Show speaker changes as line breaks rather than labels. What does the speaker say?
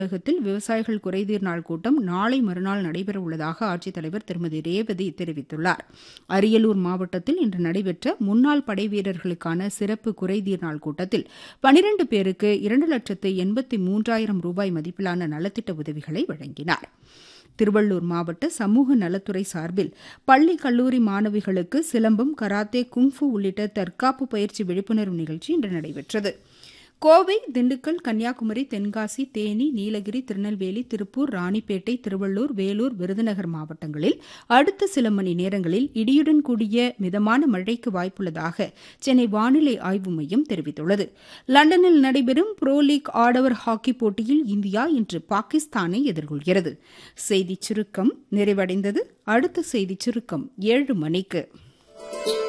தமிழகத்தில் விவசாயிகள் குறைதீர் நாள் கூட்டம் நாளை மறுநாள் நடைபெறவுள்ளதாக ஆட்சித்தலைவர் திருமதி ரேவதி தெரிவித்துள்ளார் அரியலூர் மாவட்டத்தில் இன்று நடைபெற்ற முன்னாள் படைவீரர்களுக்கான சிறப்பு குறைதீர் நாள் கூட்டத்தில் பனிரண்டு பேருக்கு இரண்டு லட்சத்து எண்பத்தி மூன்றாயிரம் ரூபாய் மதிப்பிலான நலத்திட்ட உதவிகளை வழங்கினார் திருவள்ளூர் மாவட்ட சமூக நலத்துறை சார்பில் பள்ளி கல்லூரி மாணவிகளுக்கு சிலம்பம் கராத்தே குங்ஃபு உள்ளிட்ட தற்காப்பு பயிற்சி விழிப்புணர்வு நிகழ்ச்சி இன்று நடைபெற்றது கோவை திண்டுக்கல் கன்னியாகுமரி தென்காசி தேனி நீலகிரி திருநெல்வேலி திருப்பூர் ராணிப்பேட்டை திருவள்ளூர் வேலூர் விருதுநகர் மாவட்டங்களில் அடுத்த சில மணி நேரங்களில் இடியுடன் கூடிய மிதமான மழைக்கு வாய்ப்புள்ளதாக சென்னை வானிலை ஆய்வு மையம் தெரிவித்துள்ளது லண்டனில் நடைபெறும் புரோ லீக் ஆடவர் ஹாக்கி போட்டியில் இந்தியா இன்று பாகிஸ்தானை எதிர்கொள்கிறது செய்திச் சுருக்கம் நிறைவடைந்தது அடுத்த செய்திச் சுருக்கம் ஏழு மணிக்கு